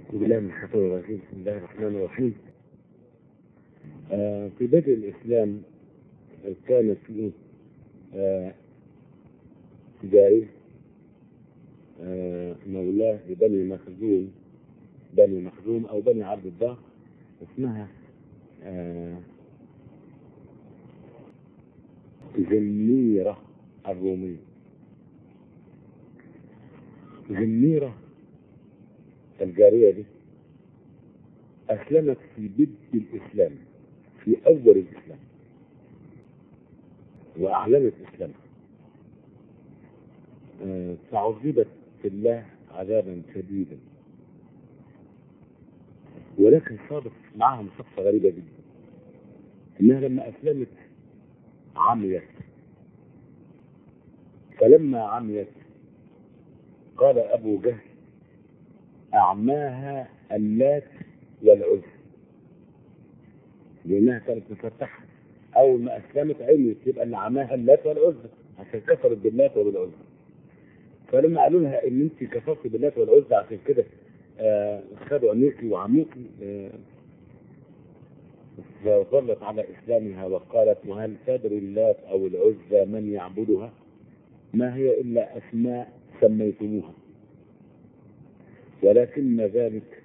أعوذ بالله من الشيطان الرجيم بسم الله الرحمن الرحيم آه في بدء الإسلام كانت فيه آه جارية آه مولاه لبني مخزوم بني مخزوم أو بني عبد الدار اسمها آه زنيرة الرومية زنيرة الجارية دي أسلمت في بدء الإسلام في أول الإسلام وأعلنت إسلامها آه، فعذبت في الله عذابا شديدا ولكن صادف معها مصادفة غريبة جدا إنها لما أسلمت عميت فلما عميت قال أبو جهل أعماها اللات والعزى لأنها كانت مفتحة أول ما أسلمت عميت يبقى اللي عماها اللات والعزى عشان كفرت باللات وبالعزى فلما قالوا لها إن أنت كفرت باللات والعزى عشان كده آه خدوا عينيكي وعموكي آه فظلت على إسلامها وقالت وهل تدري اللات أو العزى من يعبدها ما هي إلا أسماء سميتموها ولكن ذلك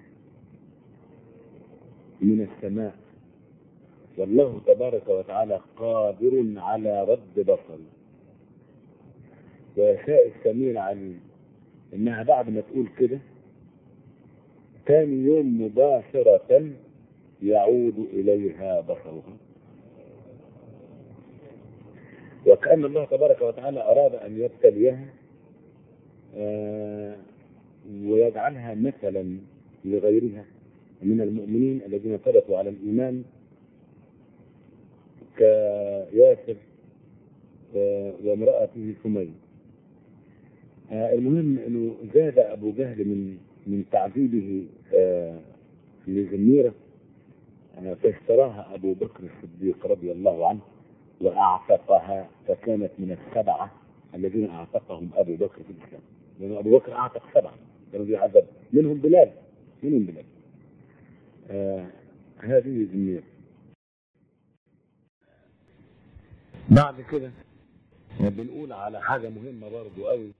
من السماء والله تبارك وتعالى قادر على رد بصر ويشاء السميع العليم انها بعد ما تقول كده ثاني يوم مباشرة يعود إليها بصرها وكأن الله تبارك وتعالى أراد أن يبتليها آه ويجعلها مثلا لغيرها من المؤمنين الذين ثبتوا على الإيمان كياسر آه وامرأته سمية آه المهم أنه زاد أبو جهل من من تعذيبه لزميرة فاشتراها أبو بكر الصديق رضي الله عنه وأعتقها فكانت من السبعة الذين أعتقهم أبو بكر في الإسلام لأن أبو بكر أعتق سبعة كانوا بيعذب منهم بلال منهم بلال آه هذه زميرة بعد كده بنقول على حاجة مهمة برضو قوي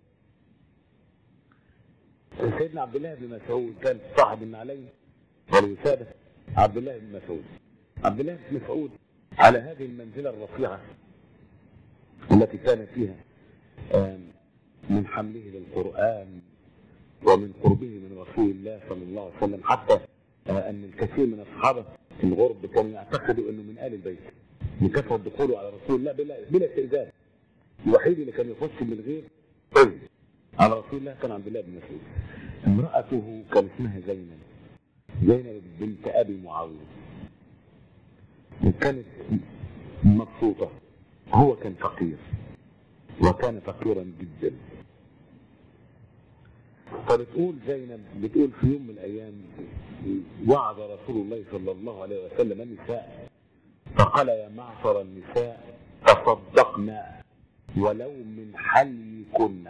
سيدنا عبد الله بن مسعود كان صاحب النعلين والوسادة عبد الله بن مسعود عبد الله بن مسعود على هذه المنزلة الرفيعة التي كان فيها من حمله للقرآن ومن قربه من رسول الله صلى الله عليه وسلم حتى أن الكثير من أصحابه الغرب كانوا يعتقدوا أنه من آل البيت لكثرة دخوله على رسول الله بلا بلا استئذان الوحيد اللي كان يخش من غير إذن على رسول الله كان عبد الله بن مسعود امرأته كان اسمها زينب زينب بنت أبي معاوية وكانت مبسوطة هو كان فقير وكان فقيرا جدا فبتقول زينب بتقول في يوم من الأيام وعظ رسول الله صلى الله عليه وسلم النساء فقال يا معشر النساء تصدقنا ولو من حليكن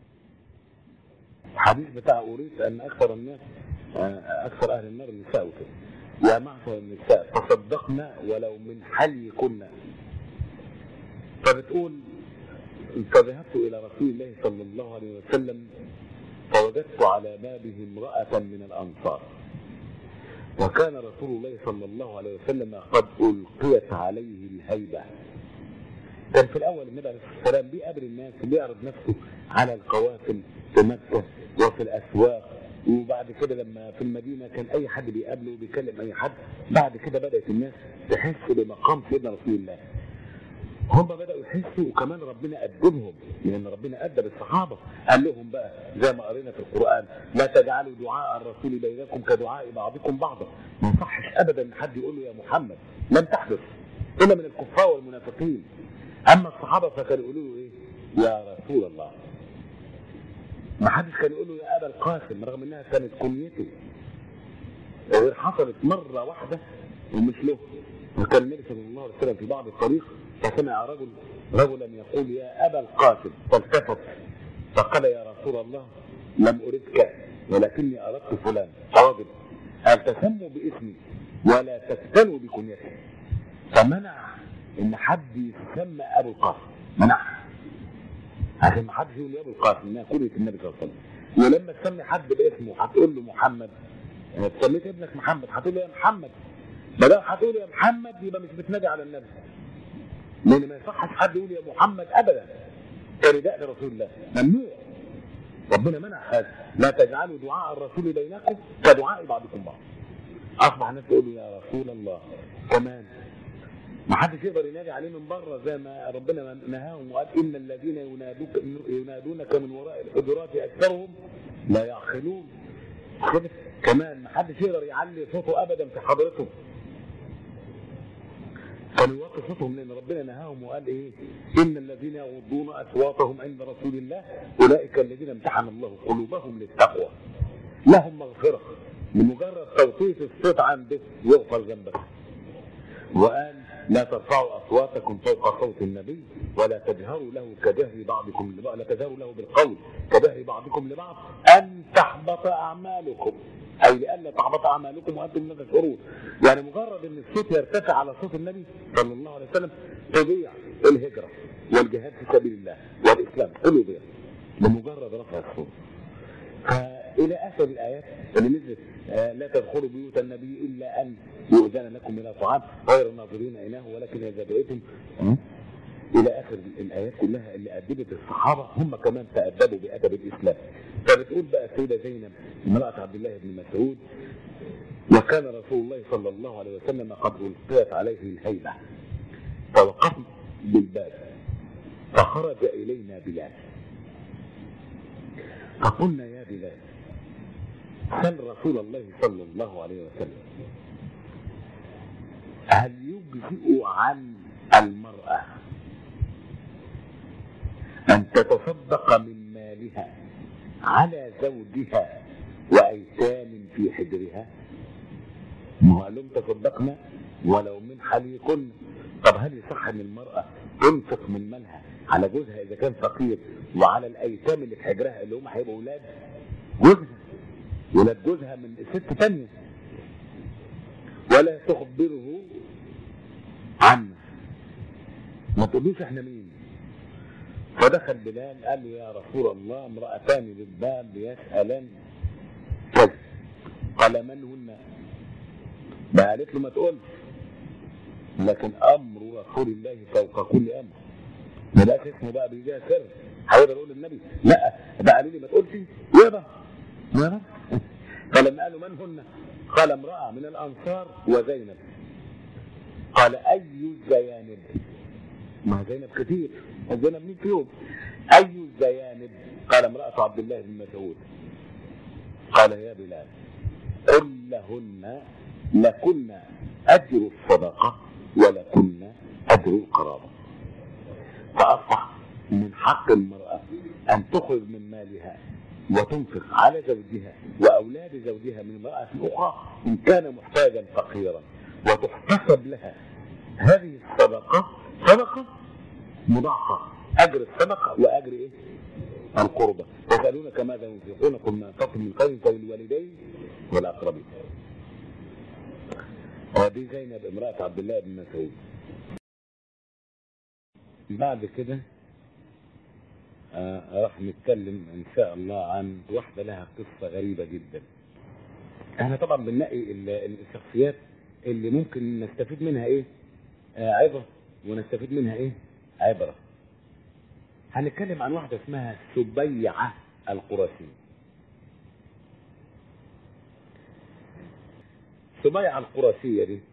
الحديث بتاع أريد أن أكثر الناس أكثر أهل النار النساء وكده يا معشر النساء تصدقنا ولو من حليكن فبتقول فذهبت إلى رسول الله صلى الله عليه وسلم فوجدت على بابه امرأة من الأنصار وكان رسول الله صلى الله عليه وسلم قد ألقيت عليه الهيبة كان في الأول النبي عليه الصلاة والسلام بيقابل الناس بيعرض نفسه على القوافل في مكة وفي الأسواق وبعد كده لما في المدينة كان أي حد بيقابله وبيكلم أي حد بعد كده بدأت الناس تحس بمقام سيدنا رسول الله هم بدأوا يحسوا وكمان ربنا أدبهم لأن ربنا أدب الصحابة قال لهم بقى زي ما قرينا في القرآن لا تجعلوا دعاء الرسول بينكم كدعاء بعضكم بعضا ما يصحش أبدا إن حد يقول له يا محمد لم تحدث إلا من الكفار والمنافقين أما الصحابة فكانوا يقولوا له إيه يا رسول الله ما حدش كان يقول له يا أبا القاسم رغم إنها كانت كنيته غير حصلت مرة واحدة ومش له وكان النبي صلى الله عليه وسلم في بعض الطريق فسمع رجل رجلا يقول يا ابا القاسم فالتفت فقال يا رسول الله لم اردك ولكني اردت فلان راجل قال تسموا باسمي ولا تفتنوا بكنيتي فمنع ان حد يسمى ابو القاسم منع عشان ما حدش يقول يا ابو القاسم انها كليه النبي صلى الله عليه وسلم ولما تسمي حد باسمه هتقول له محمد أنا سميت ابنك محمد هتقول له يا محمد ما دام هتقول يا محمد يبقى مش بتنادي على النبي لان ما يصحش حد يقول يا محمد ابدا كرداء لرسول الله ممنوع ربنا منع هذا لا تجعلوا دعاء الرسول بينكم كدعاء بعضكم بعض اصبح الناس تقول له يا رسول الله كمان ما حدش يقدر ينادي عليه من بره زي ما ربنا نهاهم وقال ان الذين ينادوك ينادونك من وراء الحجرات اكثرهم لا يعقلون كده كمان ما حدش يقدر يعلي صوته ابدا في حضرته كانوا يوطوا صوتهم لان ربنا نهاهم وقال ايه؟ ان الذين يغضون اصواتهم عند رسول الله اولئك الذين امتحن الله قلوبهم للتقوى. لهم مغفره لمجرد توطية الصوت عنده يغفر ذنبك. وقال لا ترفعوا اصواتكم فوق صوت النبي ولا تجهروا له كجهر بعضكم لبعض لا تجهروا له بالقول كجهر بعضكم لبعض ان تحبط اعمالكم اي لئلا تحبط اعمالكم وانتم لا تشعرون يعني مجرد ان الصوت يرتفع على صوت النبي صلى الله عليه وسلم تضيع الهجره والجهاد في سبيل الله والاسلام كله يضيع لمجرد رفع الصوت فالى اخر الايات اللي نزلت آه لا تدخلوا بيوت النبي الا ان يؤذن لكم الى طعام غير ناظرين عيناه ولكن اذا دعيتم الى اخر الايات كلها اللي ادبت الصحابه هم كمان تادبوا بادب الاسلام فبتقول بقى السيده زينب امراه عبد الله بن مسعود وكان رسول الله صلى الله عليه وسلم قد القيت عليه الهيبه فوقفنا بالباب فخرج الينا بلال فقلنا يا بلال سل رسول الله صلى الله عليه وسلم هل يجزئ عن المرأة أن تتصدق من مالها على زوجها وأيتام في حجرها ما هو قال لهم تصدقنا ولو من حليقن طب هل يصح ان المرأة تنفق من مالها على جوزها إذا كان فقير وعلى الأيتام اللي في حجرها اللي هم هيبقوا أولاد جوزها ولاد جوزها من ست تانية ولا تخبره عنه ما تقولوش احنا مين فدخل بلال قال له يا رسول الله امرأتان للباب يسألان كذا قال من هن ما قالت له ما تقولش لكن امر رسول الله فوق كل امر ما بقاش اسمه بقى بيجيها سر هيقدر يقول للنبي لا ده قالوا لي ما تقولش يابا يابا فلما قالوا من هن قال امرأة من الأنصار وزينب قال أي الزيانب ما زينب كتير زينب مين فيهم أي الزيانب قال امرأة عبد الله بن مسعود قال يا بلال قل لهن لكن أجر الصدقة ولكن أجر القرابة فأصبح من حق المرأة أن تخرج من مالها وتنفق على زوجها وأولاد زوجها من امرأة أخرى إن كان محتاجا فقيرا وتحتسب لها هذه الصدقة صدقة مضاعفة أجر الصدقة وأجر إيه؟ القربة يسألونك ماذا ينفقون قل ما أنفقتم من خير فللوالدين والأقربين هذه زينب امرأة عبد الله بن مسعود بعد كده آه راح نتكلم ان شاء الله عن واحده لها قصه غريبه جدا. احنا طبعا بنلاقي الشخصيات اللي ممكن نستفيد منها ايه؟ آه عبره ونستفيد منها ايه؟ عبره. هنتكلم عن واحده اسمها سبيعه القرشيه. سبيعه القرشيه دي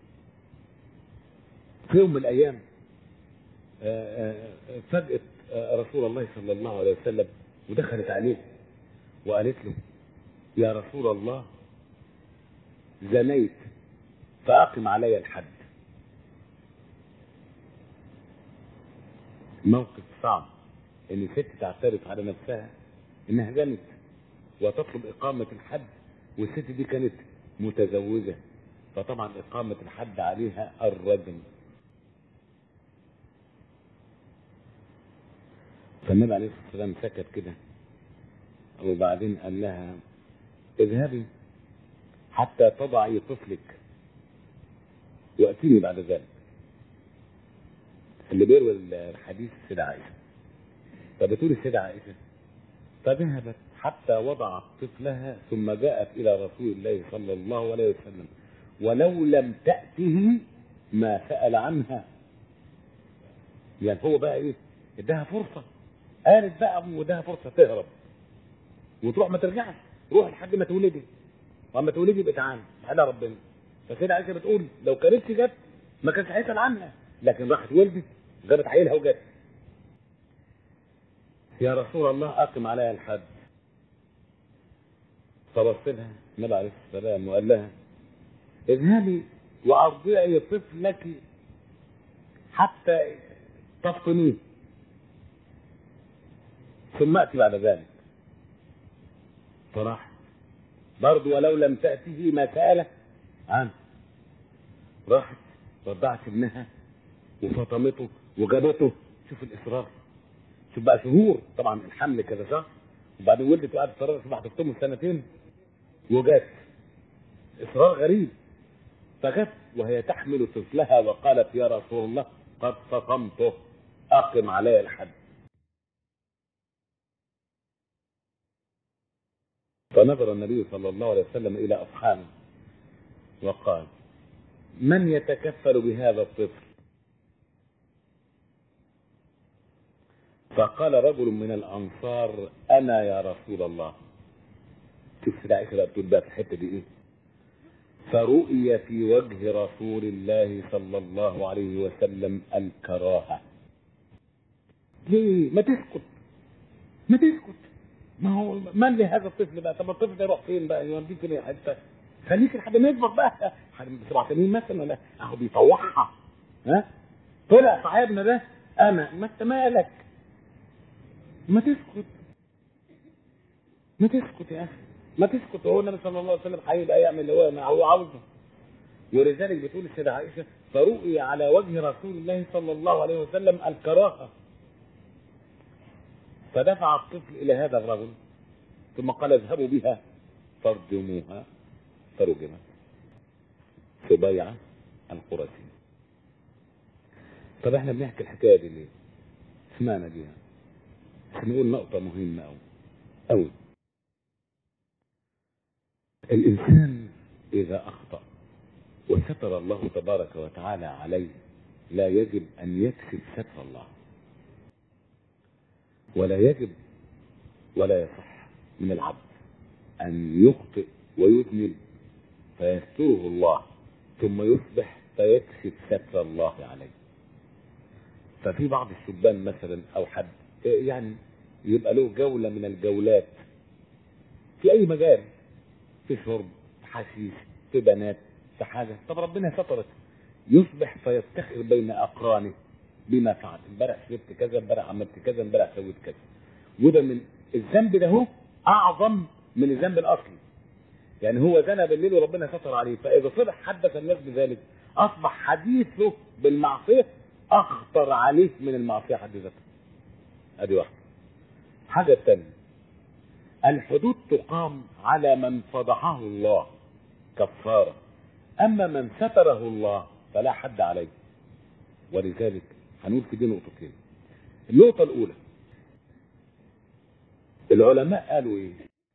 في يوم من الايام فجأة رسول الله صلى الله عليه وسلم ودخلت عليه وقالت له يا رسول الله زنيت فأقم علي الحد موقف صعب ان ست تعترف على نفسها انها زنت وتطلب اقامة الحد والست دي كانت متزوجة فطبعا اقامة الحد عليها الرجم فالنبي عليه الصلاه والسلام سكت كده وبعدين قال لها اذهبي حتى تضعي طفلك واتيني بعد ذلك اللي بيروي الحديث السيدة عائشة فبتقول السيدة عائشة فذهبت حتى وضعت طفلها ثم جاءت إلى رسول الله صلى الله عليه وسلم ولو لم تأته ما سأل عنها يعني هو بقى ايه اداها فرصة قالت بقى واداها فرصة تهرب وتروح ما ترجعش روح لحد ما تولدي واما تولدي يبقى تعالى تعالى ربنا فسيدة عائشة بتقول لو كانتش جت ما كانش هيسأل عنها لكن راحت ولدت جابت عيلها وجت يا رسول الله اقم عليها الحد فبص لها النبي عليه السلام وقال لها اذهبي وارضعي طفلك حتى تفطنيه ثم اتي بعد ذلك فراح برضه ولو لم تأته ما سأله عنه راحت رضعت ابنها وفطمته وجابته شوف الإصرار شوف بقى شهور طبعا الحمل كذا شهر وبعدين ولدت وقعدت تصرف صبح تفطمه سنتين وجات إصرار غريب فجت وهي تحمل طفلها وقالت يا رسول الله قد فطمته أقم علي الحد فنظر النبي صلى الله عليه وسلم إلى أصحابه وقال من يتكفل بهذا الطفل فقال رجل من الأنصار أنا يا رسول الله شوف سيدة عائشة بقى بتقول بقى في الحتة دي إيه فرؤي في وجه رسول الله صلى الله عليه وسلم الكراهة ليه ما تسكت ما تسكت ما هو من لهذا الطفل بقى طب الطفل ده يروح فين بقى يوديه فين حته خليك لحد ما يكبر بقى 87 مثلا ولا اهو بيطوعها ها طلع صاحبنا ده انا ما انت مالك ما تسكت ما تسكت يا اخي ما تسكت هو النبي صلى الله عليه وسلم هيبقى يعمل اللي هو ما هو عاوزه ولذلك بتقول السيدة عائشة فرؤي على وجه رسول الله صلى الله عليه وسلم الكراهة فدفع الطفل إلى هذا الرجل ثم قال اذهبوا بها فارجموها فرجمت سبيعة القرشي طب احنا بنحكي الحكاية دي ليه؟ سمعنا بيها عشان نقول نقطة مهمة أوي أوي الإنسان إذا أخطأ وستر الله تبارك وتعالى عليه لا يجب أن يكسب ستر الله ولا يجب ولا يصح من العبد أن يخطئ ويذنب فيستره الله ثم يصبح فيكشف ستر الله عليه ففي بعض الشبان مثلا أو حد يعني يبقى له جولة من الجولات في أي مجال في شرب حشيش في بنات في حاجة طب ربنا سترك يصبح فيفتخر بين أقرانه بما فعل امبارح شربت كذا امبارح عملت كذا امبارح سويت كذا وده من الذنب ده هو اعظم من الذنب الاصلي يعني هو زنى بالليل وربنا ستر عليه فاذا صبح حدث الناس بذلك اصبح حديثه بالمعصيه اخطر عليه من المعصيه حد ذاتها ادي واحده حاجه ثانيه الحدود تقام على من فضحه الله كفاره اما من ستره الله فلا حد عليه ولذلك هنقول في دي نقطتين النقطة الأولى العلماء قالوا إيه؟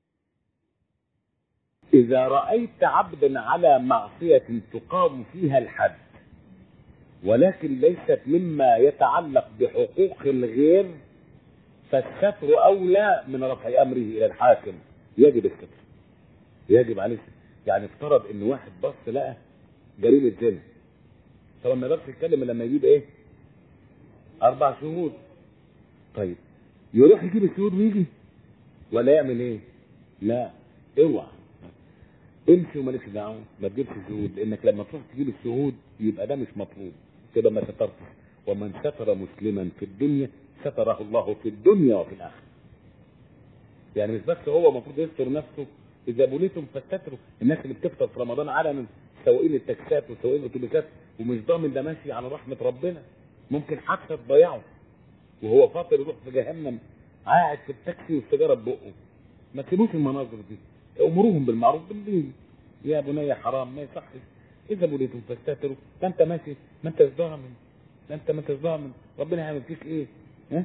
إذا رأيت عبدا على معصية تقام فيها الحد ولكن ليست مما يتعلق بحقوق الغير فالستر أولى من رفع أمره إلى الحاكم يجب الستر يجب عليه يعني افترض إن واحد بص لقى جريمة زنا طبعا ما يقدرش يتكلم لما يجيب ايه؟ اربع شهود. طيب يروح يجيب الشهود ويجي ولا يعمل ايه؟ لا اوعى امشي ومالكش دعوه ما تجيبش شهود لانك لما تروح تجيب الشهود يبقى ده مش مطلوب تبقى ما سترتش ومن ستر مسلما في الدنيا ستره الله في الدنيا وفي الاخره. يعني مش بس هو المفروض يستر نفسه اذا بليتم فاستتروا الناس اللي بتفطر في رمضان علنا سواقين التاكسات وسواقين الاتوبيسات ومش ضامن ده ماشي على رحمه ربنا ممكن حتى تضيعه وهو فاطر يروح في جهنم قاعد في التاكسي والسيجاره في بقه ما تسيبوش المناظر دي امروهم بالمعروف بالليل يا بني حرام ما يصحش اذا بوليتم فاستهتروا ده انت ماشي ما انت ضامن ده انت ما انت ضامن ربنا هيعمل فيك ايه ها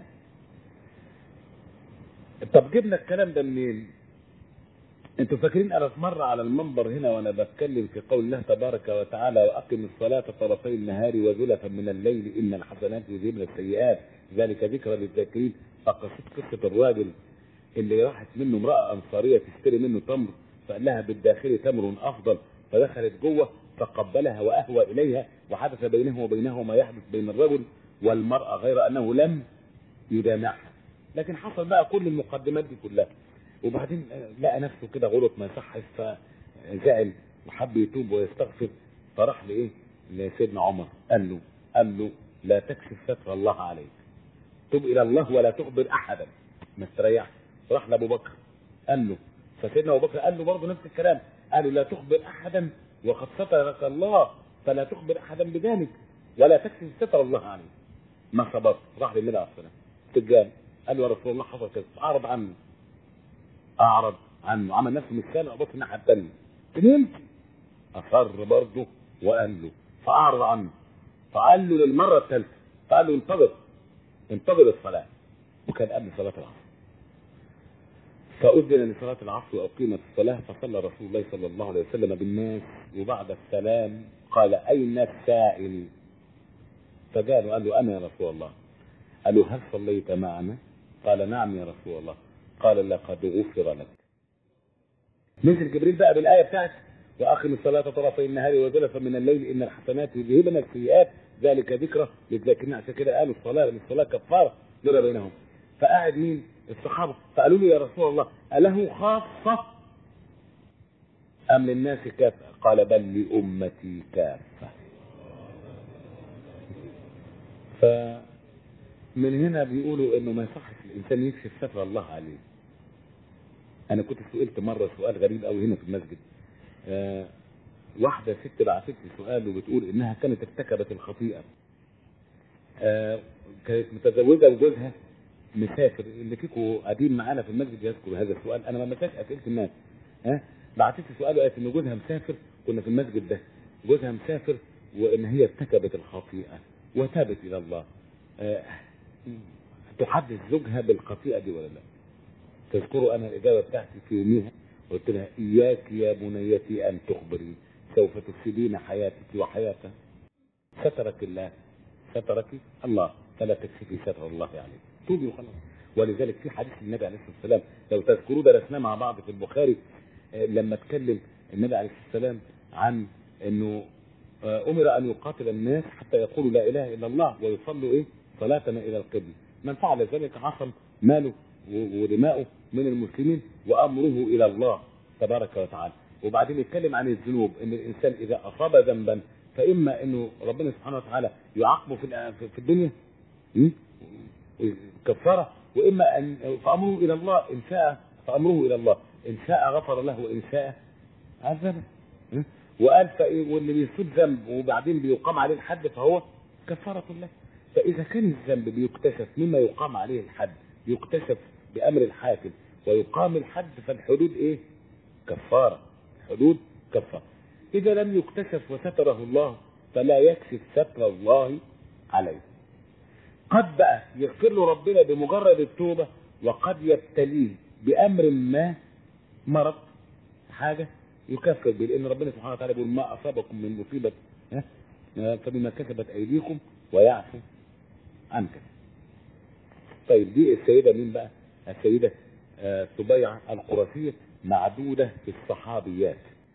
طب جبنا الكلام ده منين انتوا فاكرين انا في مره على المنبر هنا وانا بتكلم في قول الله تبارك وتعالى واقم الصلاه طرفي النهار وزلفا من الليل ان الحسنات يذهبن السيئات ذلك ذكرى للذاكرين فقصت قصه الراجل اللي راحت منه امراه انصاريه تشتري منه تمر فقال لها بالداخل تمر افضل فدخلت جوه فقبلها واهوى اليها وحدث بينه وبينه ما يحدث بين الرجل والمراه غير انه لم يجامعها لكن حصل بقى كل المقدمات دي كلها وبعدين لقى نفسه كده غلط ما يصحش فزعل وحب يتوب ويستغفر فراح لايه؟ لسيدنا عمر قال له قال له لا تكشف ستر الله عليك تب الى الله ولا تخبر احدا ما استريحش راح لابو بكر قال له فسيدنا ابو بكر قال له برضه نفس الكلام قال له لا تخبر احدا وقد سترك الله فلا تخبر احدا بذلك ولا تكشف ستر الله عليك ما صبرت راح للنبي عليه الصلاه والسلام تجان قال له يا رسول الله حصل كذا اعرض عنه اعرض عنه عمل نفسه مش سامع بص الناحيه الثانيه نمت اصر برضه وقال له فاعرض عنه فقال له للمره الثالثه فقال له انتظر انتظر الصلاه وكان قبل صلاه العصر فأذن لصلاة العصر وأقيمت الصلاة فصلى رسول الله صلى الله عليه وسلم بالناس وبعد السلام قال أين السائل؟ فقالوا قال له أنا يا رسول الله قال له هل صليت معنا؟ قال نعم يا رسول الله قال لقد غفر لك نزل جبريل بقى بالآية بتاعت وأقم الصلاة طرفي النهار وزلفا من الليل إن الحسنات يذهبن السيئات ذلك ذكرى للذاكرين عشان كده قالوا الصلاة للصلاة كفارة جرى بينهم فقعد مين؟ الصحابة فقالوا له يا رسول الله أله خاصة أم للناس كافة؟ قال بل لأمتي كافة فمن هنا بيقولوا انه ما يصحش الانسان يكشف ستر الله عليه انا كنت سئلت مره سؤال غريب قوي هنا في المسجد آه واحده ست بعثت لي سؤال وبتقول انها كانت ارتكبت الخطيئه آه كانت متزوجه وجوزها مسافر اللي فيكم قديم معانا في المسجد يذكر هذا السؤال انا ما مساش اسئله الناس ها آه بعتت لي سؤال وقالت ان جوزها مسافر كنا في المسجد ده جوزها مسافر وان هي ارتكبت الخطيئه وتابت الى الله آه تحدث زوجها بالخطيئه دي ولا لا تذكروا انا الاجابه بتاعتي في يوميها قلت لها اياك يا بنيتي ان تخبري سوف تفسدين حياتك وحياته سترك الله سترك الله فلا تكشفي ستر الله عليك توبي وخلاص ولذلك في حديث النبي عليه الصلاه والسلام لو تذكروا درسناه مع بعض في البخاري آه لما اتكلم النبي عليه الصلاه والسلام عن انه امر ان يقاتل الناس حتى يقولوا لا اله الا الله ويصلوا ايه صلاتنا الى القبله من فعل ذلك عصم ماله ودماؤه من المسلمين وامره الى الله تبارك وتعالى وبعدين يتكلم عن الذنوب ان الانسان اذا اصاب ذنبا فاما انه ربنا سبحانه وتعالى يعاقبه في في الدنيا كفاره واما ان فامره الى الله ان شاء فامره الى الله ان شاء غفر له وان شاء عذبه وقال فإيه واللي بيصيب ذنب وبعدين بيقام عليه الحد فهو كفارة الله فإذا كان الذنب بيكتشف مما يقام عليه الحد يكتشف بأمر الحاكم ويقام الحد فالحدود إيه؟ كفارة حدود كفارة إذا لم يكتشف وستره الله فلا يكشف ستر الله عليه قد بقى يغفر له ربنا بمجرد التوبة وقد يبتليه بأمر ما مرض حاجة يكفر به لان ربنا سبحانه وتعالى بيقول ما اصابكم من مصيبه فبما كسبت ايديكم ويعفو عن كذا. طيب دي السيده مين بقى؟ السيده سبيعه القرشيه معدوده في الصحابيات.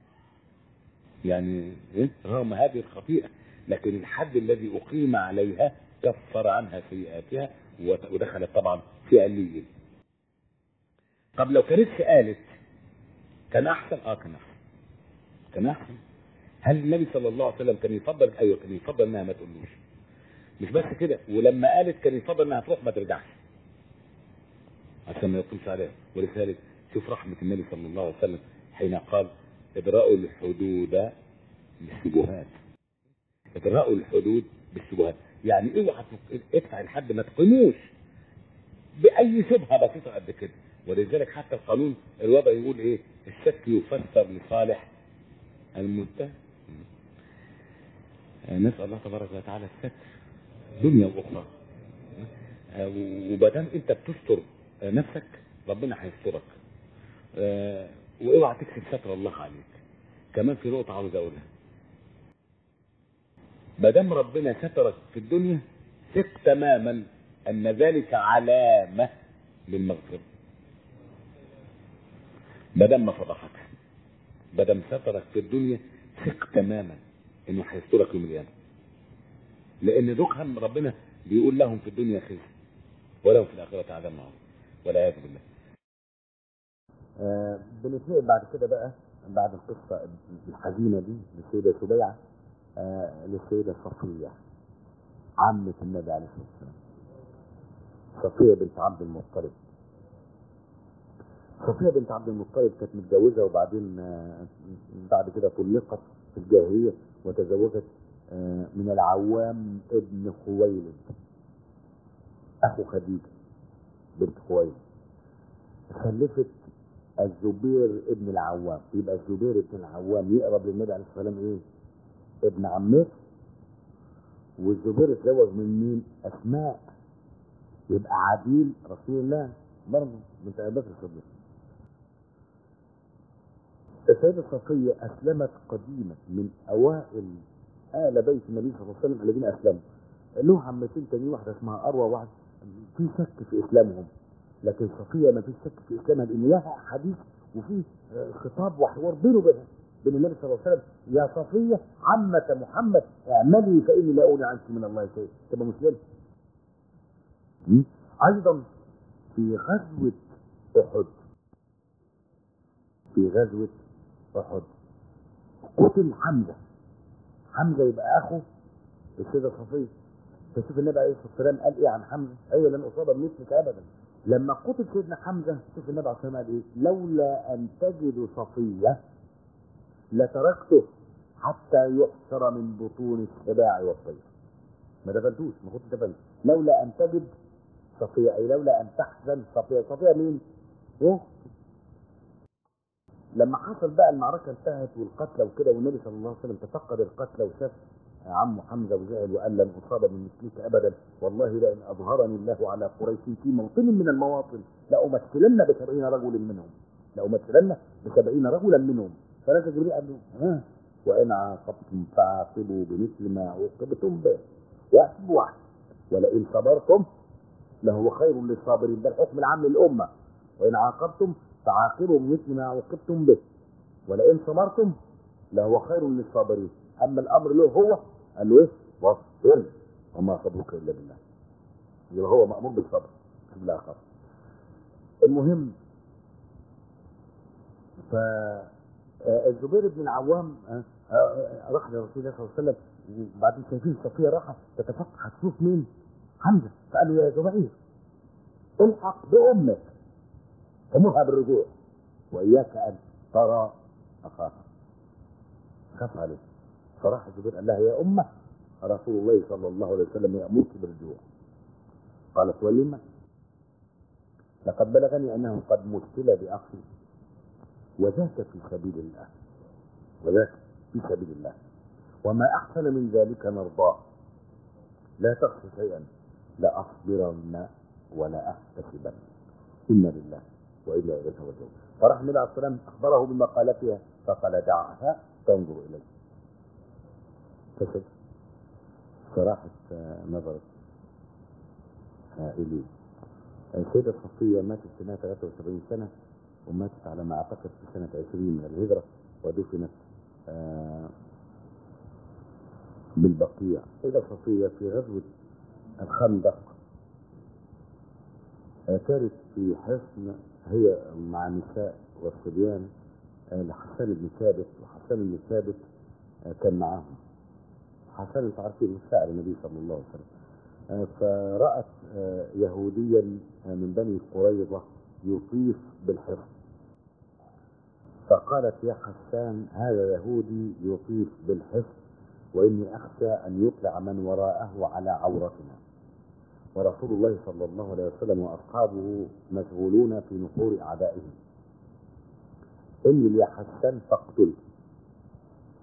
يعني رغم هذه الخطيئه لكن الحد الذي اقيم عليها كفر عنها سيئاتها ودخلت طبعا في عليين. طب لو كانتش قالت كان احسن؟ اه كان احسن. كان احسن هل النبي صلى الله عليه وسلم كان يفضل ايوه كان يفضل انها ما تقولوش مش بس كده ولما قالت كان يفضل انها تروح ما ترجعش عشان ما يقولش عليها ولذلك شوف رحمه النبي صلى الله عليه وسلم حين قال ادراء الحدود بالشبهات ادراء الحدود بالشبهات يعني اوعى ادفع لحد ما تقيموش باي شبهه بسيطه قد كده ولذلك حتى القانون الوضع يقول ايه الشك يفسر لصالح المنتهى نسأل الله تبارك وتعالى الستر دنيا وأخرى وبدام أنت بتستر نفسك ربنا هيسترك واوعى تكسب ستر الله عليك كمان في نقطة عاوز أقولها ما دام ربنا سترك في الدنيا ثق تماما أن ذلك علامة للمغفرة ما دام ما فضحكش ما دام سترك في الدنيا ثق تماما انه هيسترك يوم القيامه لان ذوقهم ربنا بيقول لهم في الدنيا خزي ولهم في الاخره عذاب نار والعياذ بالله آه بنتنقل بعد كده بقى بعد القصه الحزينه دي للسيده سبيعه آه للسيده صفيه عمه النبي عليه الصلاه والسلام صفيه بنت عبد المطلب صفيه بنت عبد المطلب كانت متجوزه وبعدين آه بعد كده طلقت في الجاهليه وتزوجت آه من العوام ابن خويلد اخو خديجه بنت خويلد خلفت الزبير ابن العوام يبقى الزبير ابن العوام يقرب للنبي عليه الصلاه والسلام ايه؟ ابن عمته والزبير اتزوج من مين؟ اسماء يبقى عديل رسول الله برضه بنت ابي بكر الصديق السيدة صفية أسلمت قديما من أوائل آل بيت النبي صلى الله عليه وسلم الذين أسلموا له عمتين تانيين واحدة اسمها أروى واحد في شك في إسلامهم لكن صفية ما فيش شك في إسلامها لأن لها حديث وفي خطاب وحوار بينه وبين بين النبي صلى الله عليه وسلم يا صفية عمة محمد اعملي فإني لا أغني عنك من الله شيء تبقى مسلمة أيضا في غزوة أحد في غزوة أحد قتل حمزة حمزة يبقى أخو السيدة صفية فشوف النبي عليه الصلاة والسلام قال إيه عن حمزة أيوة لن أصاب بمثلك أبدا لما قتل سيدنا حمزة شوف النبي عليه الصلاة والسلام قال إيه لولا أن تجدوا صفية لتركته حتى يحشر من بطون السباع والطير ما دفنتوش ما كنت دفنت لولا أن تجد صفية أي لولا أن تحزن صفية صفية مين؟ إيه؟ لما حصل بقى المعركة انتهت والقتلى وكده والنبي صلى الله عليه وسلم تفقد القتلى وشاف عمه حمزة وزعل وقال لن أصاب من مثلك أبدا والله لئن أظهرني الله على قريش في موطن من المواطن لأمثلن بسبعين رجل منهم لأمثلن بسبعين رجلا منهم فنزل جبريل قال له ها وإن عاقبتم فعاقبوا بمثل ما عوقبتم به واحد واحد ولئن صبرتم لهو خير للصابرين ده الحكم العام للأمة وإن عاقبتم فعاقبوا بمثل ما عوقبتم به ولئن صبرتم لهو خير للصابرين أما الأمر له هو قال له إيه؟ واصبر وما صبرك إلا بالله يبقى هو مأمور بالصبر في الآخر المهم ف الزبير بن العوام راح لرسول الله صلى الله عليه وسلم وبعدين شايفين صفيه راحه تتفقد هتشوف مين؟ حمزه فقال له يا زبير الحق بامك فمرها بالرجوع واياك ان ترى اخاك خاف عليه فراح الزبير قال لها يا امه رسول الله صلى الله عليه وسلم يامرك بالرجوع قالت ولما؟ لقد بلغني انه قد مثل باخي وذاك في سبيل الله وذاك في سبيل الله وما أحسن من ذلك نرضاه لا تخشى شيئا لأصبرن ولا أحتسبن إنا لله وإنا إليه راجعون فراح النبي عليه الصلاة والسلام أخبره بمقالتها فقال دعها تنظر إليه فسد فراحت نظرت إليه السيدة صفية ماتت سنة 73 سنة وماتت على ما اعتقد في سنه 20 من الهجره ودفنت آه بالبقيع الى صفيه في غزوه الخندق آه كانت في حصن هي مع نساء والصبيان آه لحسان بن ثابت وحسان بن ثابت كان معاهم حسان انتوا عارفين شاعر النبي صلى الله عليه وسلم فرأت يهوديا من بني قريظة يطيف بالحصن فقالت يا حسان هذا يهودي يطيف بالحصن واني اخشى ان يطلع من وراءه على عورتنا ورسول الله صلى الله عليه وسلم واصحابه مشغولون في نحور اعدائهم انزل يا حسان فاقتله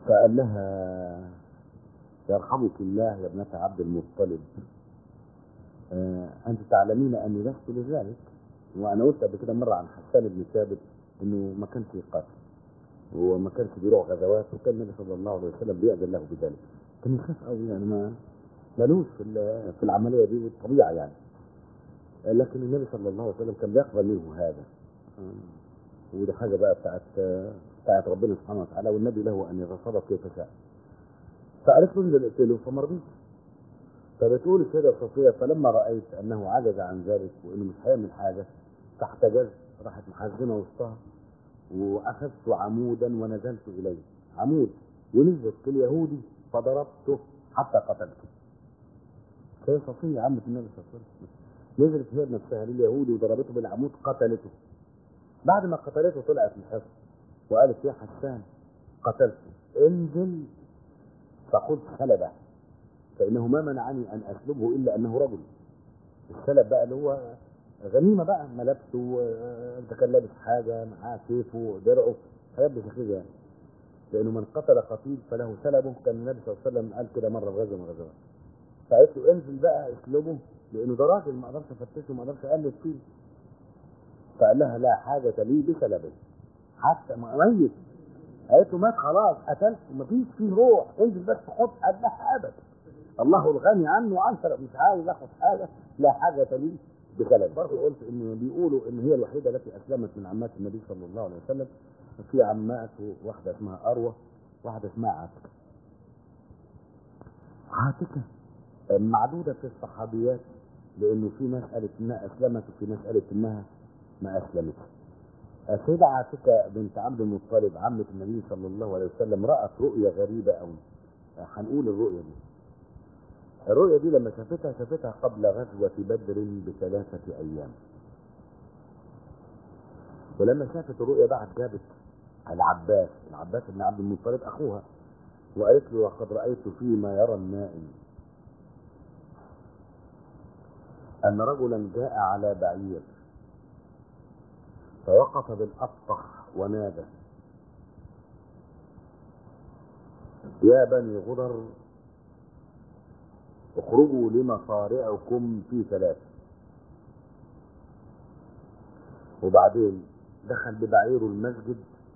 فقال لها يرحمك الله يا ابنة عبد المطلب آه أنت تعلمين أني لست لذلك وأنا قلت قبل كده مرة عن حسان بن ثابت إنه ما كانش يقاتل وما كانش بيروح غزوات وكان النبي صلى الله عليه وسلم بيأذن له بذلك كان يخاف قوي يعني ما ملوش في ال- في العملية دي والطبيعة يعني آه، لكن النبي صلى الله عليه وسلم كان بيقبل منه هذا آه، ودي حاجة بقى بتاعت آه، بتاعت ربنا سبحانه وتعالى والنبي له أن يتصرف كيف شاء فقالت له انزل اقتله فما رضيش فبتقول السيدة صفية فلما رأيت أنه عجز عن ذلك وإنه مش هيعمل حاجة فاحتجزت راحت محزمة وسطها وأخذت عمودا ونزلت إليه عمود ونزلت في اليهودي فضربته حتى قتلته سيدة صفية عمة النبي صلى الله عليه وسلم نزلت هي بنفسها لليهودي وضربته بالعمود قتلته بعد ما قتلته طلعت الحصن وقالت يا حسان قتلته انزل فخذ سلبه فانه ما منعني ان اسلبه الا انه رجل السلب بقى اللي هو غنيمه بقى ملابسه آه، اذا كان لابس حاجه معاه سيفه درعه حاجات بشكل يعني لانه من قتل قتيل فله سلبه كان النبي صلى الله عليه وسلم قال كده مره في غزوه من الغزوات فقالت له انزل بقى اسلبه لانه ده راجل ما اقدرش افتشه ما اقدرش اقلب فيه فقال لها لا حاجه لي بسلبه حتى ما ميت قالت له مات خلاص قتلته مفيش فيه روح انزل بس خد قال لها ابدا الله الغني عنه وعن سلب مش عاوز اخد حاجه لا حاجه لي بسلب برضه قلت ان بيقولوا ان هي الوحيده التي اسلمت من عمات النبي صلى الله عليه وسلم في عمات واحده اسمها اروى واحده اسمها عاتكه عاتكه معدوده في الصحابيات لانه في ناس قالت انها اسلمت وفي ناس قالت انها ما اسلمتش السيدة عاتكة بنت عبد المطلب عمة النبي صلى الله عليه وسلم رأت رؤية غريبة أوي هنقول الرؤية دي الرؤية دي لما شافتها شافتها قبل غزوة بدر بثلاثة أيام ولما شافت الرؤية بعد جابت العباس العباس بن عبد المطلب أخوها وقالت له لقد رأيت فيما يرى النائم أن رجلا جاء على بعير فوقف بالأبطح ونادى يا بني غدر اخرجوا لمصارعكم في ثلاثة وبعدين دخل ببعيره المسجد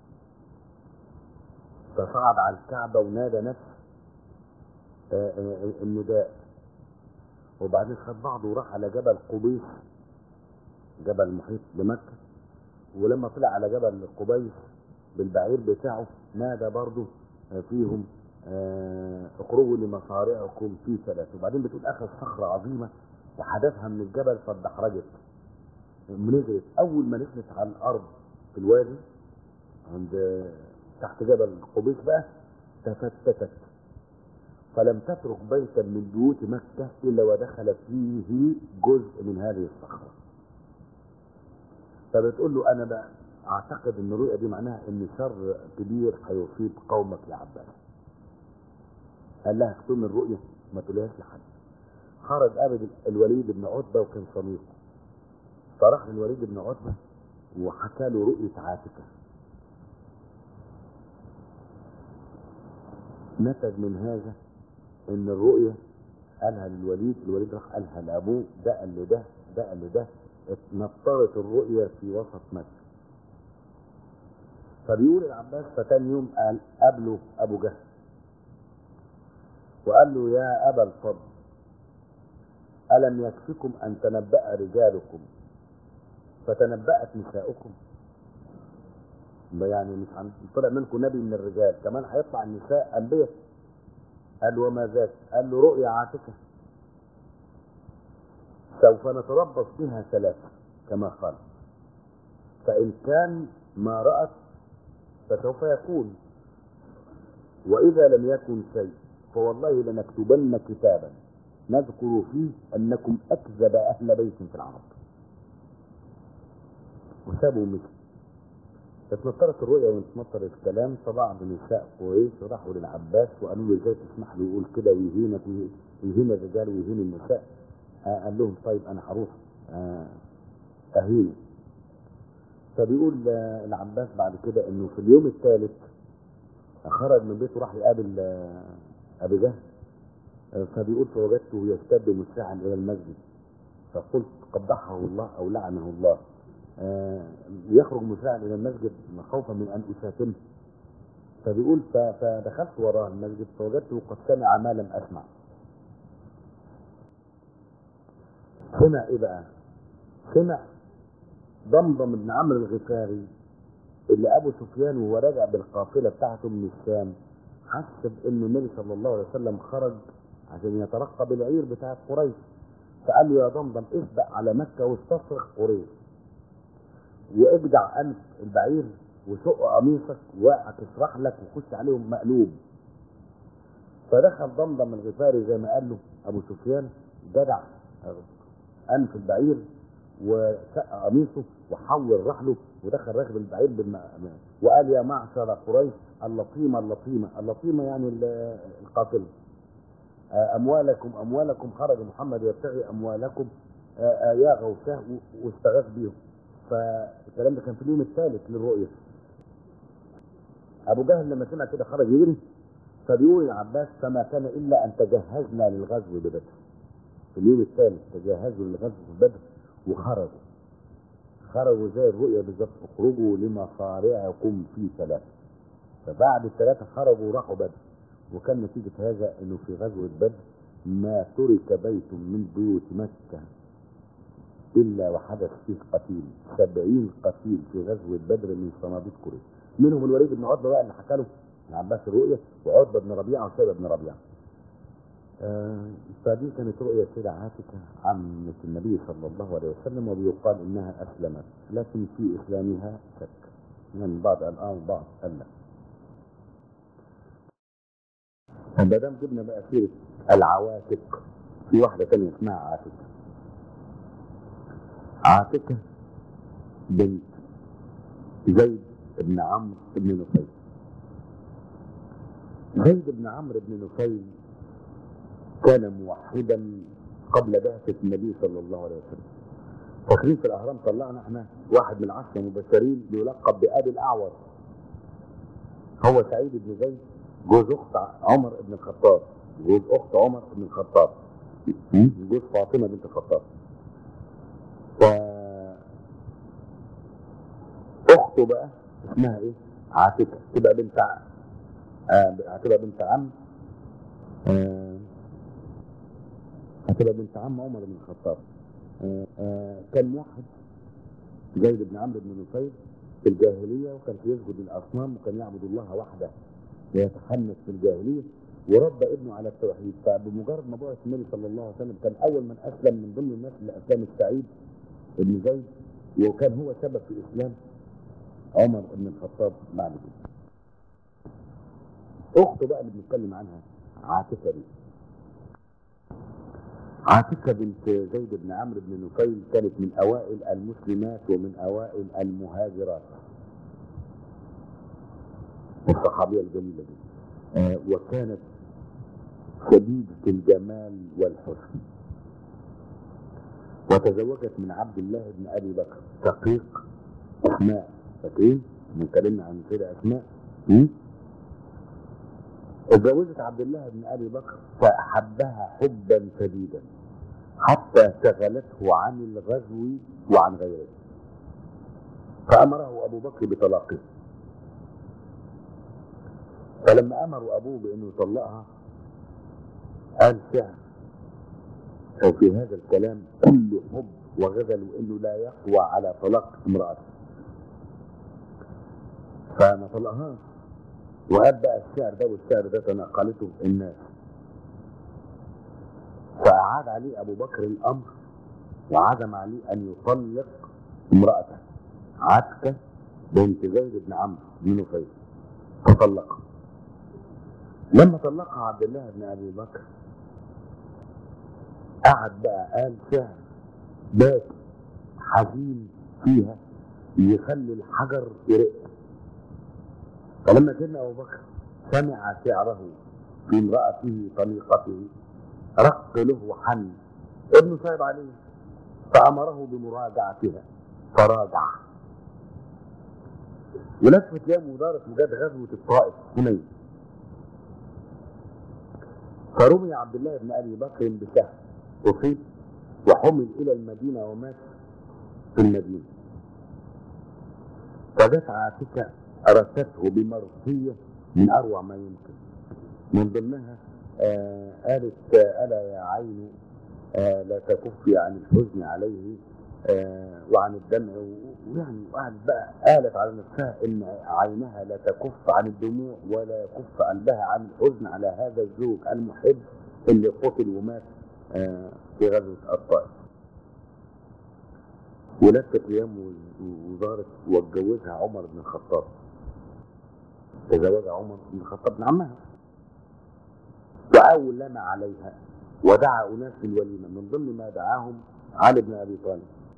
فصعد على الكعبة ونادى نفس آه، آه، النداء وبعدين خد بعضه وراح على جبل قبيس جبل محيط بمكة ولما طلع على جبل قبيس بالبعير بتاعه نادى برضه فيهم آه، اخرجوا لمصارعكم في ثلاث وبعدين بتقول اخذ صخره عظيمه وحدفها من الجبل فاتدحرجت نزلت اول ما نزلت على الارض في الوادي عند تحت جبل قبيس بقى تفتتت فلم تترك بيتا من بيوت مكه الا ودخل فيه جزء من هذه الصخره فبتقول له انا بقى اعتقد ان الرؤيا دي معناها ان شر كبير هيصيب قومك يا عباس قال لها اكتم الرؤيا ما تقولهاش لحد خرج ابد الوليد بن عتبه وكان صديقه فراح للوليد بن عتبه وحكى له رؤيه عاتكه نتج من هذا ان الرؤيا قالها للوليد الوليد راح قالها لابوه ده قال له ده ده قال له ده اتنطرت الرؤيا في وسط مكه فبيقول العباس فتاني يوم قال قابله ابو جهل وقال له يا ابا الفضل الم يكفكم ان تنبأ رجالكم فتنبأت نساؤكم ده يعني مش عن طلع منكم نبي من الرجال كمان هيطلع النساء انبياء قال وما ذاك قال له رؤيا عاتكه سوف نتربص بها ثلاثة كما قال فإن كان ما رأت فسوف يكون وإذا لم يكن شيء فوالله لنكتبن كتابا نذكر فيه أنكم أكذب أهل بيت في العرب وسابوا مصر اتنطرت الرؤيا واتنطر الكلام فبعض نساء قريش راحوا للعباس وقالوا له ازاي تسمح له يقول كده ويهينك ويهين الرجال ويهين النساء آه قال لهم طيب انا هروح آه اهينه فبيقول آه العباس بعد كده انه في اليوم الثالث خرج من بيته راح يقابل آه، ابي جهل آه، فبيقول فوجدته يشتد مسرعا الى المسجد فقلت قبحه الله او لعنه الله آه، يخرج مسرعا الى المسجد خوفا من ان اساتمه فبيقول ف- فدخلت وراء المسجد فوجدته قد سمع ما لم اسمع سمع ايه بقى؟ سمع ضمضم بن عمرو الغفاري اللي ابو سفيان وهو راجع بالقافله بتاعته من الشام حس بان النبي صلى الله عليه وسلم خرج عشان يترقب العير بتاعت قريش فقال له يا ضمضم اسبق على مكه واستصرخ قريش واجدع انف البعير وشق قميصك واعكس رحلك وخش عليهم مقلوب فدخل ضمضم الغفاري زي ما قال له ابو سفيان جدع انف البعير وشق قميصه وحول رحله ودخل راكب البعير بالم... وقال يا معشر قريش اللطيمه اللطيمه اللطيمه يعني ال- القافله آه، اموالكم اموالكم خرج محمد يبتغي اموالكم آه، آه، يا غوثاه و- واستغاث بيهم فالكلام ده كان في اليوم الثالث للرؤيه ابو جهل لما سمع كده خرج يجري فبيقول العباس فما كان الا ان تجهزنا للغزو ببدر في اليوم الثالث تجهزوا للغزو ببدر وخرجوا خرجوا زي الرؤيا بالظبط اخرجوا لمصارعكم في ثلاثه فبعد الثلاثه خرجوا وراحوا بدر وكان نتيجه هذا انه في غزوه بدر ما ترك بيت من بيوت مكه الا وحدث فيه قتيل سبعين قتيل في غزوه بدر من صناديق قريش منهم الوليد بن عتبه بقى اللي حكى له عباس الرؤيا وعتبه بن ربيعه وشيبه بن ربيعه آه، فدي كانت رؤية سيدة عاتكة عمة النبي صلى الله عليه وسلم وبيقال إنها أسلمت لكن في إسلامها شك من بعض الآن وبعض قال لا ما دام جبنا بقى سيرة العواتق في واحدة تانية اسمها عاتكة عاتكة بنت زيد بن عمرو بن نفيل زيد بن عمرو بن نفيل كان موحدا قبل بعثة النبي صلى الله عليه وسلم فاكرين في الأهرام طلعنا احنا واحد من العشرة المبشرين يلقب بأبي الأعور هو سعيد بن زيد جوز أخت عمر بن الخطاب جوز أخت عمر بن الخطاب جوز فاطمة بنت الخطاب ف أخته بقى اسمها إيه؟ عاتكة تبقى بنت ع- آه هتبقى بنت عم آه هتبقى بنت عم عمر بن الخطاب آه، آه، كان موحد زيد بن عمرو بن نفيل في الجاهليه وكان يسجد للاصنام وكان يعبد الله وحده ويتحمس في الجاهليه وربى ابنه على التوحيد فبمجرد ما بعث النبي صلى الله عليه وسلم كان اول من اسلم من ضمن الناس اللي اسلم السعيد بن زيد وكان هو سبب في اسلام عمر بن الخطاب بعد كده. اخته بقى اللي بنتكلم عنها عاتكه دي عاتكة بنت زيد بن عمرو بن نفيل كانت من أوائل المسلمات ومن أوائل المهاجرات الصحابية الجميلة دي آه وكانت شديدة الجمال والحسن وتزوجت من عبد الله بن أبي بكر شقيق أسماء فاكرين؟ اتكلمنا عن كده أسماء م? اتجوزت عبد الله بن ابي بكر فاحبها حبا شديدا حتى شغلته عن الغزو وعن غيره فامره ابو بكر بطلاقه فلما امروا ابوه بانه يطلقها قال شعر او في هذا الكلام كل حب وغزل وانه لا يقوى على طلاق امراته فما طلقهاش وقال بقى الشعر ده والشعر ده تنقلته الناس فأعاد عليه أبو بكر الأمر وعزم عليه أن يطلق امرأته عتكة بنت زيد بن عمرو بن نفيل فطلقها لما طلقها عبد الله بن أبي بكر قعد بقى قال شعر باكي حزين فيها يخلي الحجر يرق فلما سيدنا ابو بكر سمع شعره في امراته طليقته رق له وحن ابنه صعب عليه فامره بمراجعتها فراجع ولفت يوم ودارت وجت غزوة الطائف حنين فرمي عبد الله بن ابي بكر بسهم اصيب وحمل الى المدينه ومات في المدينه فجت عاتكه ارسته بمرثيه من اروع ما يمكن من ضمنها آه قالت آه الا يا عين آه لا تكفي عن الحزن عليه آه وعن الدمع و- ويعني وقعدت بقى قالت على نفسها ان عينها لا تكف عن الدموع ولا يكف قلبها عن الحزن على هذا الزوج المحب اللي قتل ومات آه في غزوه الطائف. ولفت ايام و- وزارت واتجوزها عمر بن الخطاب. تزوجها عمر بن الخطاب من عمها. وأولم عليها ودعا أناس في الوليمة من ضمن ما دعاهم علي بن أبي طالب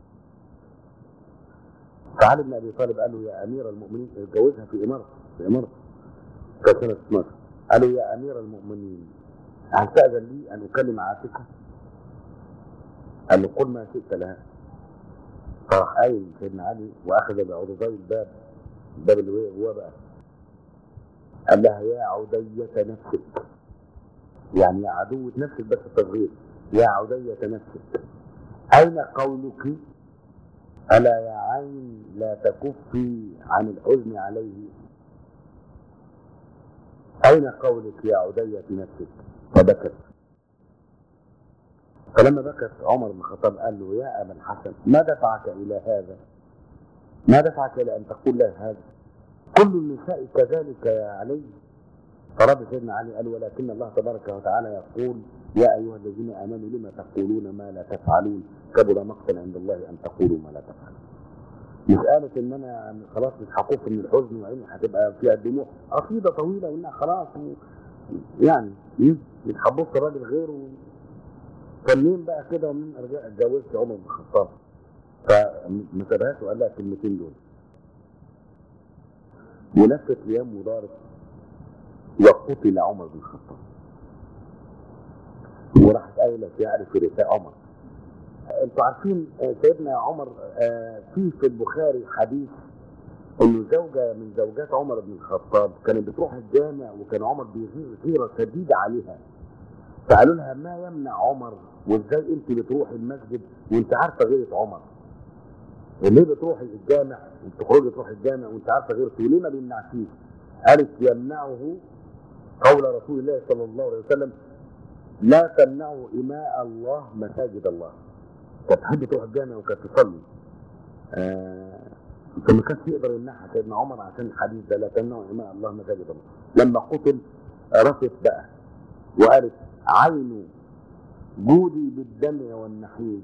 فعلي بن أبي طالب قال له يا أمير المؤمنين اتجوزها في إمارة في إمارة كانت سنة 12 قال له يا أمير المؤمنين هل تأذن لي أن أكلم عاتكة؟ قال له قل ما شئت لها فراح قايل سيدنا علي وأخذ بعرضي الباب الباب اللي هو بقى قال لها يا عدية نفسك يعني يا عدوة نفسك بس التصغير يا عدية نفسك أين قولك ألا يا عين لا تكفي عن الحزن عليه أين قولك يا عدية نفسك فبكت فلما بكت عمر بن الخطاب قال له يا أبا الحسن ما دفعك إلى هذا ما دفعك إلى أن تقول له هذا كل النساء كذلك يا علي فرد سيدنا علي قال ولكن الله تبارك وتعالى يقول يا ايها الذين امنوا لما تقولون ما لا تفعلون كبر مقتا عند الله ان تقولوا ما لا تفعلون مسألة إن أنا خلاص مش هكف من الحزن وعيني هتبقى فيها الدموع قصيدة طويلة وإنها خلاص و... يعني مم، مش هتبص راجل غيره فمنين بقى كده ومنين أرجع اتجوزت عمر بن الخطاب فما سابهاش وقال لها الكلمتين دول ولفت ايام ودارت وقتل عمر بن الخطاب وراحت قايله يعرف رثاء عمر انتوا عارفين آه، سيدنا عمر آه، في في البخاري حديث انه زوجه من زوجات عمر بن الخطاب كانت بتروح الجامع وكان عمر بيغير غيره شديده عليها فقالوا لها ما يمنع عمر وازاي انت بتروحي المسجد وانت عارفه غيره عمر ليه بتروحي الجامع وبتخرجي تروحي الجامع وانت عارفه غيرته وليه ما بيمنعكيش؟ قالت يمنعه قول رسول الله صلى الله عليه وسلم لا تمنعوا إماء الله مساجد الله كانت تحب تروح الجامع وكانت تصلي آه فما كانش يقدر يمنعها سيدنا عمر عشان الحديث ده لا تمنعوا إماء الله مساجد الله لما قتل رفت بقى وقالت عين جودي بالدمع والنحيب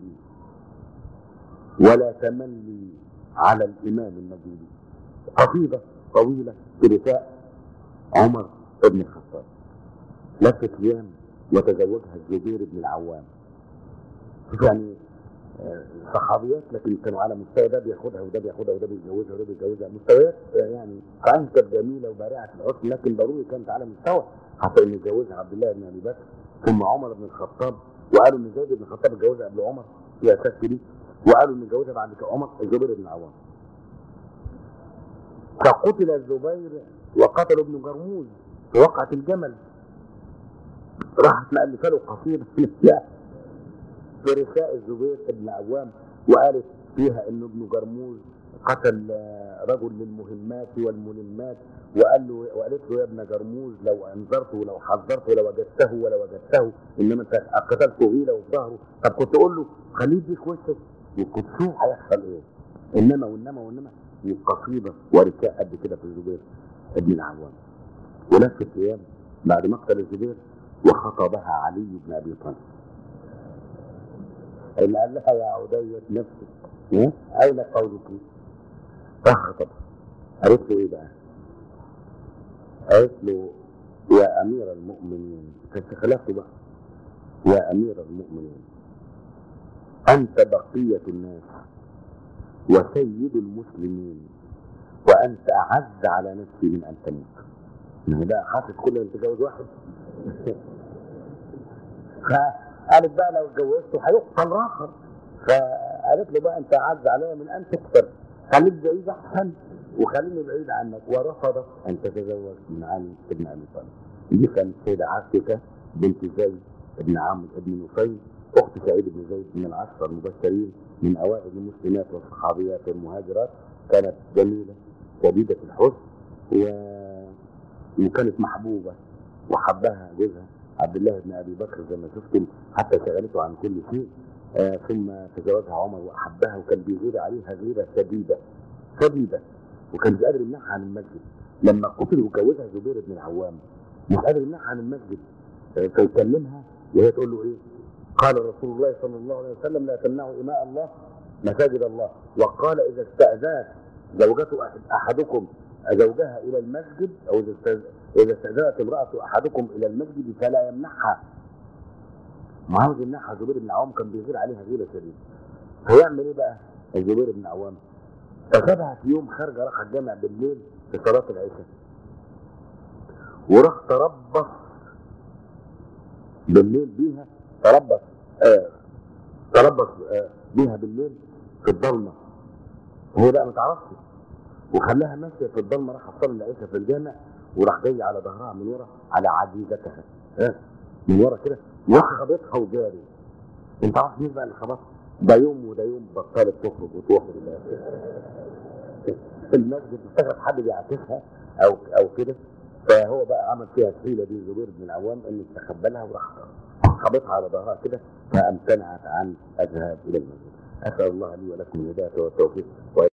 ولا تملي على الإمام المجيد قصيدة طويلة برثاء عمر بن الخطاب لفت ايام وتزوجها الزبير بن العوام شوف يعني آه، صحابيات لكن كانوا على مستوى ده بياخدها وده بياخدها وده بيتجوزها وده بيتجوزها مستويات آه، يعني صحيح كانت جميله وبارعه الحسن لكن ضروري كانت على مستوى حتى ان يتجوزها عبد الله بن ابي بكر ثم عمر بن الخطاب وقالوا ان زيد بن الخطاب اتجوزها قبل عمر في اساس دي وقالوا ان اتجوزها بعد كده عمر الزبير بن العوام فقتل الزبير وقتل ابن جرموز في وقعة الجمل راحت مألفة له قصيدة في الإسلام في رثاء الزبير بن عوام وقالت فيها ان ابن جرموز قتل آه، رجل للمهمات والملمات وقال له وقالت له يا ابن جرموز لو انذرته ولو حذرته لوجدته ولا وجدته انما انت قتلته غيله وفي ظهره طب كنت اقول له خليه يديك وشك وكنت شوف هيحصل ايه انما وانما وانما وقصيده ورثاء قد كده في الزبير ابن العوام ولفت ايام بعد مقتل الزبير وخطبها علي بن ابي طالب اللي قال لها يا عدية نفسك إيه؟ أين قولك؟ راح خطبها قالت له إيه بقى؟ قالت له يا أمير المؤمنين كانت خلافته بقى يا أمير المؤمنين أنت بقية الناس وسيد المسلمين وأنت أعز على نفسي من أن تموت ما هي بقى حاسس كل ما تتجوز واحد فقالت بقى لو اتجوزته هيقتل اخر فقالت له بقى انت اعز عليا من ان تقتل خليك بعيد احسن وخليني بعيد عنك ورفضت ان تتزوج من علي بن ابي طالب دي كانت سيده عاتكه بنت زيد بن عمرو بن نفيل اخت سعيد بن زيد من العشره المبشرين من اوائل المسلمات والصحابيات والمهاجرات كانت جميله شديده الحسن و... وكانت محبوبه وحبها جوزها عبد الله بن ابي بكر زي ما شفتم حتى شغلته عن كل شيء آه ثم تزوجها عمر واحبها وكان بيغير عليها غيره شديده شديده وكان مش قادر يمنعها عن المسجد لما قتل وجوزها زبير بن العوام مش قادر يمنعها عن المسجد آه، فيكلمها وهي تقول له ايه؟ قال رسول الله صلى الله عليه وسلم لا تمنعوا اماء الله مساجد الله وقال اذا استاذنت زوجة أحد- احدكم زوجها الى المسجد او اذا استأذ- اذا استاذنت امراه احدكم الى المسجد فلا يمنعها ما عاوز يمنعها زبير بن العوام كان بيغير عليها غيره شديده هيعمل ايه بقى الزبير بن العوام فسابها في يوم خارجه راح الجامع بالليل في صلاه العشاء وراح تربص بالليل بيها تربص آه تربص آه بيها بالليل في الضلمه وهي بقى ما تعرفش وخلاها ماشيه في الضلمه راح تصلي العشاء في الجامع وراح جاي على ظهرها من ورا على عجيزتها ها من ورا كده وراح خبطها وجاري انت عارف مين بقى اللي خبطها؟ ده يوم وده يوم بطلت تخرج وتروح في المسجد افتكرت حد بيعكسها او او كده فهو بقى عمل فيها الحيله دي زبير بن العوام انه استخبلها وراح خبطها على ظهرها كده فامتنعت عن الذهاب الى المسجد اسال الله لي ولكم الهدايه والتوفيق